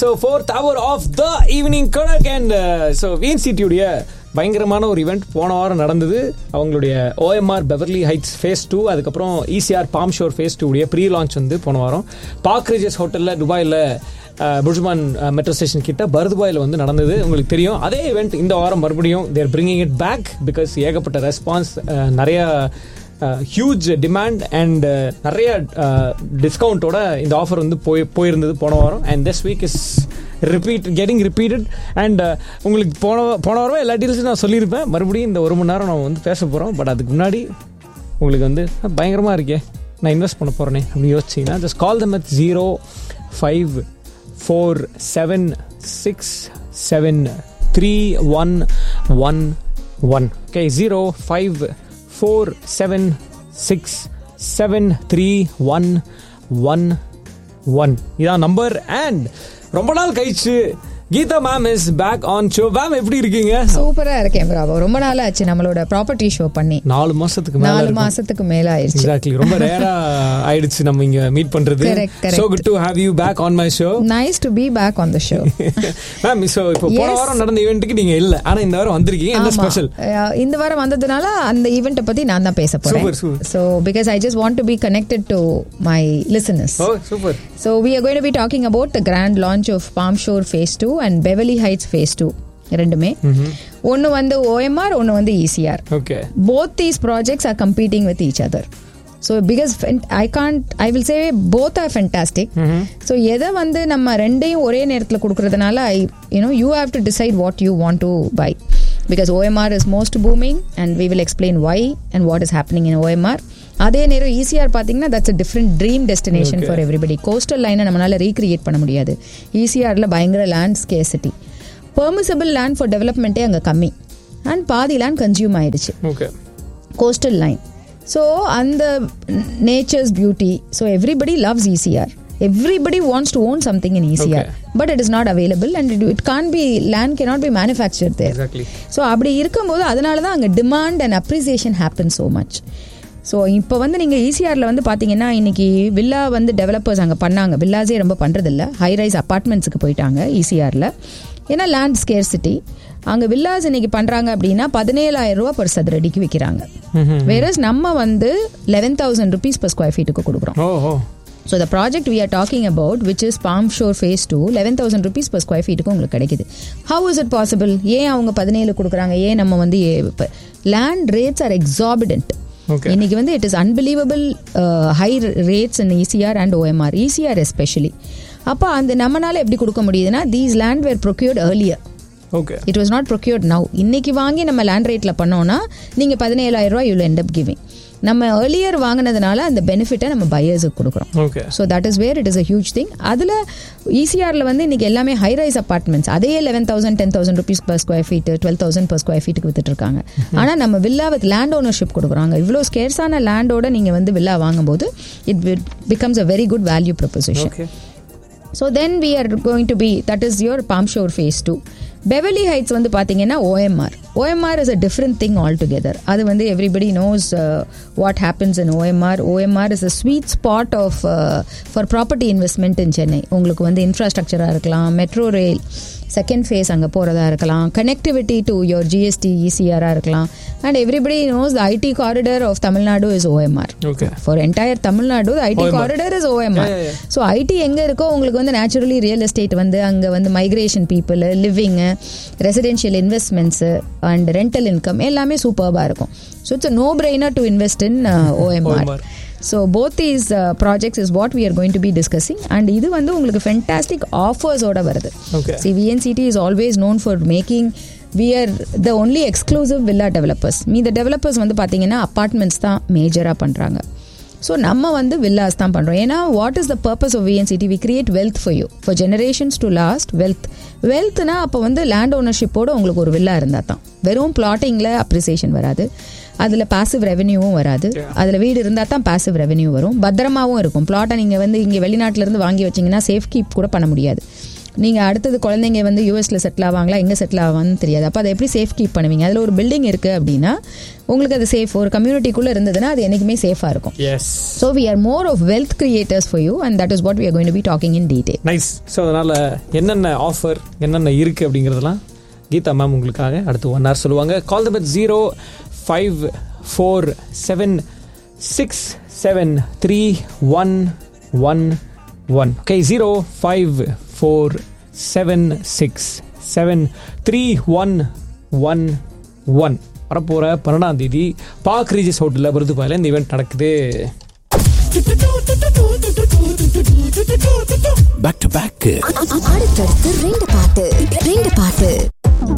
So fourth hour of the evening கணக் and so விஎன்சிடியுடைய பயங்கரமான ஒரு ஈவெண்ட் போன வாரம் நடந்தது அவங்களுடைய OMR Beverly Heights phase two அதுக்கப்புறம் ECR Palm Shore phase two உடைய ப்ரீ லான்ச் வந்து போன வாரம் பார்க் ரிஜஸ் ஹோட்டலில் துபாயில் புர்ஜ்மான் மெட்ரோ ஸ்டேஷன் கிட்ட பர்துபாயில் வந்து நடந்தது உங்களுக்கு தெரியும் அதே ஈவெண்ட் இந்த வாரம் மறுபடியும் they're bringing it back because ஏகப்பட்ட ரெஸ்பான்ஸ் நிறைய ஹியூஜ் டிமாண்ட் அண்ட் நிறைய டிஸ்கவுண்ட்டோட இந்த ஆஃபர் வந்து போய் போயிருந்தது போன வாரம் and this week is repeat getting repeated and உங்களுக்கு போன போன வாரமே எல்லா டீல்ஸும் நான் சொல்லியிருப்பேன் மறுபடியும் இந்த ஒரு மணி நேரம் நம்ம வந்து பேச போகிறோம் பட் அதுக்கு முன்னாடி உங்களுக்கு வந்து பயங்கரமாக இருக்கே நான் இன்வெஸ்ட் பண்ண போகிறேனே அப்படின்னு யோசிச்சிங்கன்னா just call them at zero five four seven six seven three one one one okay zero five four seven six seven three one one one இதான் நம்பர் அண்ட் ரொம்ப நாள் கழிச்சு Geetha ma'am is back on show ma'am எப்படி இருக்கீங்க சூப்பரா இருக்கேன் Bravo ரொம்ப நாள் ஆச்சு நம்மளோட ப்ராப்பர்ட்டி ஷோ பண்ணி நாலு மாசத்துக்கு மேல நாலு மாசத்துக்கு மேல ஆயிடுச்சு எக்ஸாக்ட்லி ரொம்ப ரேரா ஆயிடுச்சு நம்ம இங்க மீட் பண்றது Correct, correct. So good to have you back on my show nice to be back on the show ma'am so இப்போ போன Yes. வாரம் நடந்த ஈவென்ட்டுக்கு நீங்க இல்ல ஆனா இந்த வாரம் வந்திருக்கீங்க என்ன ஸ்பெஷல் இந்த வாரம் வந்ததுனால அந்த ஈவெண்ட்டை பத்தி நான் தான் பேச போறேன் Super, super. So because I just want to be connected to my listeners oh super So we are going to be talking about the grand launch of Palm Shore Phase 2 and Beverly Heights Phase 2 ரெண்டுமே ஒன்று வந்து OMR ஒன்று வந்து ECR okay both these projects are competing with each other so because I can't I will say both are fantastic so எதை வந்து நம்ம ரெண்டையும் ஒரே நேரத்தில் கொடுக்கறதுனால I you know you have to decide what you want to buy because OMR is most booming and we will explain why and what is happening in OMR அதே நேரம் ECR பார்த்தீங்கன்னா that's a different dream destination for everybody coastal லைனை நம்மளால recreate பண்ண முடியாது ஈசிஆரில் பயங்கர land scarcity permissible land for டெவலப்மெண்ட்டே அங்கே கம்மி அண்ட் பாதி லேண்ட் கன்சியூம் ஆயிடுச்சு okay coastal line. So, and the nature's beauty. So, everybody loves ECR. Everybody wants to own something in ECR, Okay. but it is not available and it, it can't be, land cannot be manufactured there. Exactly so அப்படி இருக்கும்போது அதனால தான் அங்கே demand and appreciation happen so much so இப்போ வந்து நீங்கள் ஈசிஆரில் வந்து பார்த்தீங்கன்னா இன்னைக்கு வில்லா வந்து டெவலப்பர்ஸ் அங்கே பண்ணாங்க வில்லாஸே ரொம்ப பண்ணுறதில்ல ஹை ரைஸ் அப்பார்ட்மெண்ட்ஸுக்கு போயிட்டாங்க ஈசிஆரில் ஏன்னா லேண்ட் ஸ்கேர்சிட்டி அங்கே வில்லாஸ் இன்னைக்கு பண்ணுறாங்க அப்படின்னா பதினேழாயிரம் ரூபா பர் சதுரடிக்கு விற்கிறாங்க வேறஸ் நம்ம வந்து eleven thousand rupees per square ஃபீட்டுக்கு கொடுக்குறோம் oh oh so the project we are talking about which is Palm Shore phase two eleven thousand rupees per square ஃபீட்டுக்கு உங்களுக்கு கிடைக்குது ஹவு இஸ் இட் பாசிபிள் ஏன் அவங்க பதினேழு கொடுக்குறாங்க ஏன் நம்ம வந்து land rates are exorbitant Okay. இன்னைக்கு வந்து it is unbelievable high rates in ECR and OMR ECR especially அப்போ அந்த நம்மனால எப்படி கொடுக்க முடியுதுன்னா these land were procured earlier okay it was not procured now இன்னைக்கு வாங்கி நம்ம லேண்ட் ரேட்டில் பண்ணோம்னா நீங்கள் பதினேழாயிரம் ரூபாய் யூல் எண்ட் அப் கிவிங் நம்ம ஏர்லியர் வாங்கினதுனால அந்த பெனிஃபிட்டை நம்ம பையர்ஸுக்கு கொடுக்குறோம் okay so that is where it is a huge thing அதில் ஈசிஆரில் வந்து இன்னைக்கு எல்லாமே ஹை ரைஸ் அப்பார்ட்மெண்ட்ஸ் அதே eleven thousand ten thousand rupees per square feet twelve thousand per square ஃபீட்டுக்கு வித்துட்டு இருக்காங்க ஆனால் நம்ம வில்லா வித் லேண்ட் ஓனர்ஷிப் கொடுக்குறாங்க இவ்வளோ ஸ்கேர்ஸான லேண்டோட நீங்கள் வந்து வில்லா வாங்கும்போது it becomes a very good value proposition okay so then we are going to be that is your Palm Shore phase two Beverly Heights வந்து பார்த்தீங்கன்னா OMR OMR is a different thing altogether அது வந்து everybody knows what happens in OMR OMR is a sweet spot of for property investment in Chennai உங்களுக்கு வந்து இன்ஃப்ராஸ்ட்ரக்சராக இருக்கலாம் metro rail second phase அங்கே போகிறதா இருக்கலாம் கனெக்டிவிட்டி டு யோர் ஜிஎஸ்டி இசிஆராக இருக்கலாம் and everybody knows the IT corridor of Tamil Nadu is OMR okay for entire Tamil Nadu IT OMR. Corridor is OMR Yeah, yeah, so IT எங்கே இருக்கோ உங்களுக்கு வந்து நேச்சுரலி ரியல் எஸ்டேட் வந்து அங்கே வந்து migration people living residential investments and rental income எல்லாமே சூப்பர்பாக இருக்கும் so it's no brainer to invest in OMR OMR. So both these projects is what we are going to be discussing and இது வந்து உங்களுக்கு fantastic ஆஃபர்ஸோட வருது okay See, VNCT is always known for making we are the only exclusive villa developers மீத developers வந்து பார்த்தீங்கன்னா apartments தான் மேஜராக பண்ணுறாங்க ஸோ நம்ம வந்து வில்லாஸ் தான் பண்ணுறோம் ஏன்னா what is the purpose of VNCT we create wealth for you for generations to last wealth வெல்த்னா அப்போ வந்து லேண்ட் ஓனர்ஷிப்போட உங்களுக்கு ஒரு வில்லா இருந்தால் தான் வெறும் பிளாட்டிங்கில் அப்ரிசியேஷன் வராது அதில் பாசிவ் ரெவென்யூவும் வராது அதில் வீடு இருந்தால் தான் பாசிவ் ரெவென்யூ வரும் பத்திரமாவும் இருக்கும் பிளாட்டை நீங்கள் வந்து இங்கே வெளிநாட்டிலேருந்து வாங்கி வச்சீங்கன்னா சேஃப் கீப் கூட பண்ண முடியாது நீங்க அடுத்தது குழந்தைங்க வந்து யூஎஸ்ல செட்டில் ஆவாங்களா எங்க செட்டில் ஆவாங்கன்னு தெரியாது அப்போ அதை எப்படி சேஃப் கீப் பண்ணுவீங்க அதுல ஒரு பில்டிங் இருக்கு அப்படின்னா உங்களுக்கு அது சேஃப் ஒரு கம்யூனிட்டிக்குள்ள இருந்ததுன்னா அது என்னைக்குமே சேஃபா இருக்கும் yes so we are more of wealth creators for you and that is what we are going to be talking in detail nice so அதனால் என்னென்ன ஆஃபர் என்னென்ன இருக்குது அப்படிங்கிறதெல்லாம் கீதா மேம் உங்களுக்காக அடுத்து ஒன் ஹவர் சொல்லுவாங்க call them zero five four seven six seven three one one one okay zero five four seven six seven three one one one வரப்போகிற பன்னெண்டாம் தேதி பாக் ரீஜஸ் ஹோட்டலில் விருதுபாயில் இந்த ஈவெண்ட் நடக்குது பேக் டு பேக் அடுத்தடுத்து ரெண்டு பாட்டு ரெண்டு பாட்டு